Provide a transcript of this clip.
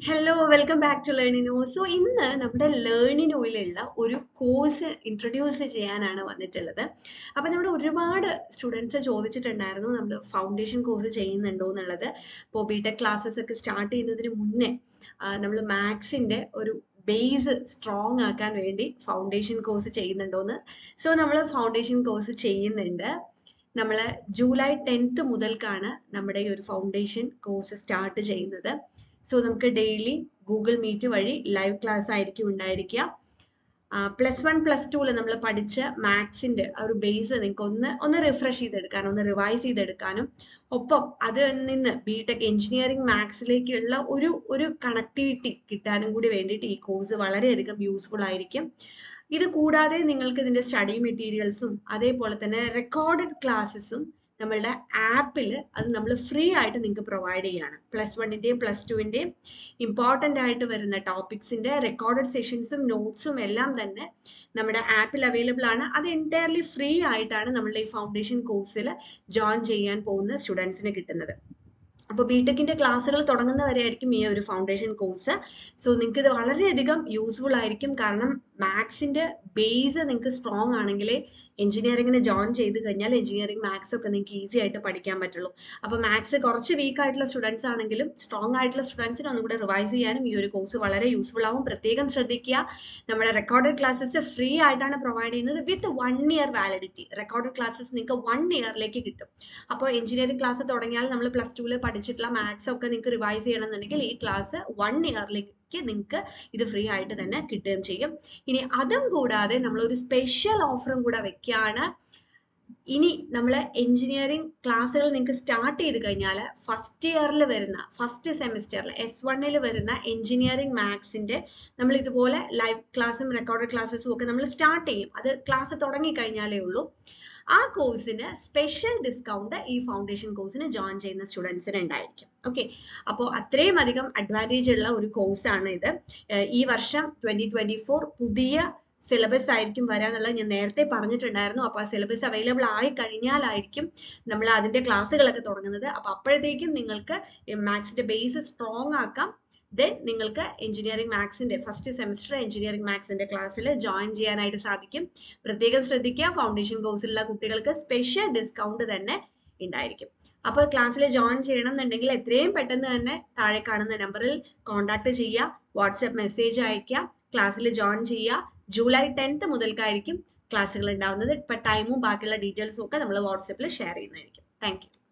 hello welcome back to Learnino so ഇന്ന് നമ്മുടെ ലേണിനോയിലുള്ള ഒരു കോഴ്സ് ഇൻട്രൊഡ്യൂസ് ചെയ്യാനാണ് വന്നിട്ടുള്ളത് അപ്പൊ നമ്മുടെ ഒരുപാട് സ്റ്റുഡൻസ് ചോദിച്ചിട്ടുണ്ടായിരുന്നു നമ്മൾ ഫൗണ്ടേഷൻ കോഴ്സ് ചെയ്യുന്നുണ്ടോ എന്നുള്ളത് ഇപ്പോൾ ബിടെക് ക്ലാസ്സസ് ഒക്കെ സ്റ്റാർട്ട് ചെയ്യുന്നതിന് മുന്നേ നമ്മൾ മാത്സിന്റെ ഒരു ബേസ് സ്ട്രോങ് ആക്കാൻ വേണ്ടി ഫൗണ്ടേഷൻ കോഴ്സ് ചെയ്യുന്നുണ്ടോന്ന് സോ നമ്മൾ ഫൗണ്ടേഷൻ കോഴ്സ് ചെയ്യുന്നുണ്ട് നമ്മൾ ജൂലൈ ടെൻത്ത് മുതൽക്കാണ് നമ്മുടെ ഈ ഒരു ഫൗണ്ടേഷൻ കോഴ്സ് സ്റ്റാർട്ട് ചെയ്യുന്നത് സോ നമുക്ക് ഡെയിലി ഗൂഗിൾ മീറ്റ് വഴി ലൈവ് ക്ലാസ് ആയിരിക്കും ഉണ്ടായിരിക്കുക പ്ലസ് വൺ പ്ലസ് ടുവിൽ നമ്മൾ പഠിച്ച മാത്സിന്റെ ആ ഒരു ബേസ് നിങ്ങൾക്ക് ഒന്ന് ഒന്ന് റിഫ്രഷ് ചെയ്തെടുക്കാനും ഒന്ന് റിവൈസ് ചെയ്തെടുക്കാനും ഒപ്പം അതിൽ നിന്ന് ബി ടെക് എഞ്ചിനീയറിംഗ് മാത്സിലേക്കുള്ള ഒരു ഒരു കണക്ടിവിറ്റി കിട്ടാനും കൂടി വേണ്ടിയിട്ട് ഈ കോഴ്സ് വളരെയധികം യൂസ്ഫുൾ ആയിരിക്കും ഇത് കൂടാതെ നിങ്ങൾക്ക് ഇതിന്റെ സ്റ്റഡി മെറ്റീരിയൽസും അതേപോലെ തന്നെ റെക്കോർഡഡ് ക്ലാസ്സസും നമ്മളുടെ ആപ്പിൽ അത് നമ്മൾ ഫ്രീ ആയിട്ട് നിങ്ങൾക്ക് പ്രൊവൈഡ് ചെയ്യാണ് പ്ലസ് വണ്ണിന്റെയും പ്ലസ് ടുവിന്റെയും ഇമ്പോർട്ടൻ്റ് ആയിട്ട് വരുന്ന ടോപ്പിക്സിന്റെ റെക്കോർഡഡ് സെഷൻസും നോട്ട്സും എല്ലാം തന്നെ നമ്മുടെ ആപ്പിൽ അവൈലബിൾ ആണ് അത് എൻറ്റയർലി ഫ്രീ ആയിട്ടാണ് നമ്മളുടെ ഈ ഫൗണ്ടേഷൻ കോഴ്സിൽ ജോയിൻ ചെയ്യാൻ പോകുന്ന സ്റ്റുഡൻസിന് കിട്ടുന്നത് അപ്പോൾ ബിടെക്കിന്റെ ക്ലാസ്സുകൾ തുടങ്ങുന്നവരെ ആയിരിക്കും ഈ ഒരു ഫൗണ്ടേഷൻ കോഴ്സ് സോ നിങ്ങൾക്ക് ഇത് വളരെയധികം യൂസ്ഫുൾ ആയിരിക്കും കാരണം മാത്സിന്റെ ബേസ് നിങ്ങൾക്ക് സ്ട്രോങ് ആണെങ്കിൽ എഞ്ചിനീയറിംഗിന് ജോയിൻ ചെയ്ത് കഴിഞ്ഞാൽ എഞ്ചിനീയറിംഗ് മാത്സ് ഒക്കെ നിങ്ങൾക്ക് ഈസി ആയിട്ട് പഠിക്കാൻ പറ്റുള്ളൂ അപ്പോൾ മാത്സ് കുറച്ച് വീക്ക് ആയിട്ടുള്ള സ്റ്റുഡൻസ് ആണെങ്കിലും സ്ട്രോങ് ആയിട്ടുള്ള സ്റ്റുഡൻസിന് ഒന്നുകൂടെ റിവൈസ് ചെയ്യാനും ഈ ഒരു കോഴ്സ് വളരെ യൂസ്ഫുൾ ആവും പ്രത്യേകം ശ്രദ്ധിക്കുക നമ്മുടെ റെക്കോർഡഡ് ക്ലാസ്സസ് ഫ്രീ ആയിട്ടാണ് പ്രൊവൈഡ് ചെയ്യുന്നത് with one year validity recorded classes നിങ്ങൾക്ക് വൺ ഇയറിലേക്ക് കിട്ടും അപ്പോൾ എഞ്ചിനീയറിംഗ് ക്ലാസ് തുടങ്ങിയാൽ നമ്മൾ പ്ലസ് ടുവിൽ പഠിച്ചിട്ടുള്ള മാത്സ് ഒക്കെ നിങ്ങൾക്ക് റിവൈസ് ചെയ്യണമെന്നുണ്ടെങ്കിൽ ഈ ക്ലാസ് വൺ ഇയറിലേക്ക് നിങ്ങൾക്ക് ഇത് ഫ്രീ ആയിട്ട് തന്നെ കിട്ടുകയും ചെയ്യും ഇനി അതും കൂടാതെ നമ്മൾ ഒരു സ്പെഷ്യൽ ഓഫറും കൂടെ വെക്കുകയാണ് ഇനി നമ്മൾ എഞ്ചിനീയറിംഗ് ക്ലാസ്സുകൾ നിങ്ങൾക്ക് സ്റ്റാർട്ട് ചെയ്ത് കഴിഞ്ഞാൽ ഫസ്റ്റ് ഇയറിൽ വരുന്ന ഫസ്റ്റ് സെമിസ്റ്ററിൽ എസ് വണ്ണിൽ വരുന്ന എഞ്ചിനീയറിംഗ് മാത്സിന്റെ നമ്മൾ ഇതുപോലെ ലൈവ് ക്ലാസ്സും റെക്കോർഡ് ക്ലാസ്സസും ഒക്കെ നമ്മൾ സ്റ്റാർട്ട് ചെയ്യും അത് ക്ലാസ് തുടങ്ങി കഴിഞ്ഞാലേ ഉള്ളൂ ആ കോഴ്സിന് സ്പെഷ്യൽ ഡിസ്കൗണ്ട് ഈ ഫൗണ്ടേഷൻ കോഴ്സിന് ജോയിൻ ചെയ്യുന്ന സ്റ്റുഡൻസിന് ഉണ്ടായിരിക്കും ഓക്കെ അപ്പോൾ അത്രയും അധികം അഡ്വാൻറ്റേജ് ഉള്ള ഒരു കോഴ്സാണ് ഇത് ഈ വർഷം ട്വന്റി ട്വന്റി ഫോർ പുതിയ സിലബസ് ആയിരിക്കും വരാന്നുള്ളത് ഞാൻ നേരത്തെ പറഞ്ഞിട്ടുണ്ടായിരുന്നു അപ്പൊ ആ സിലബസ് അവൈലബിൾ ആയി കഴിഞ്ഞാലായിരിക്കും നമ്മൾ അതിന്റെ ക്ലാസ്സുകളൊക്കെ തുടങ്ങുന്നത് അപ്പൊ അപ്പോഴത്തേക്കും നിങ്ങൾക്ക് മാത്സിന്റെ ബേസ് സ്ട്രോങ് ആക്കാം ദെൻ നിങ്ങൾക്ക് എഞ്ചിനീയറിംഗ് മാത്സിന്റെ ഫസ്റ്റ് സെമിസ്റ്റർ എഞ്ചിനീയറിംഗ് മാത്സിന്റെ ക്ലാസ്സിൽ ജോയിൻ ചെയ്യാനായിട്ട് സാധിക്കും പ്രത്യേകം ശ്രദ്ധിക്കുക ഫൗണ്ടേഷൻ കോഴ്സിലുള്ള കുട്ടികൾക്ക് സ്പെഷ്യൽ ഡിസ്കൗണ്ട് തന്നെ ഉണ്ടായിരിക്കും അപ്പോൾ ക്ലാസ്സിൽ ജോയിൻ ചെയ്യണം എന്നുണ്ടെങ്കിൽ എത്രയും പെട്ടെന്ന് തന്നെ താഴെ കാണുന്ന നമ്പറിൽ കോൺടാക്ട് ചെയ്യുക വാട്സ്ആപ്പ് മെസ്സേജ് അയക്കുക ക്ലാസ്സിൽ ജോയിൻ ചെയ്യുക ജൂലൈ ടെൻത്ത് മുതൽക്കായിരിക്കും ക്ലാസ്സുകൾ ഉണ്ടാവുന്നത് ഇപ്പൊ ടൈമും ബാക്കിയുള്ള ഡീറ്റെയിൽസും ഒക്കെ നമ്മൾ വാട്സപ്പിൽ ഷെയർ ചെയ്യുന്നതായിരിക്കും താങ്ക്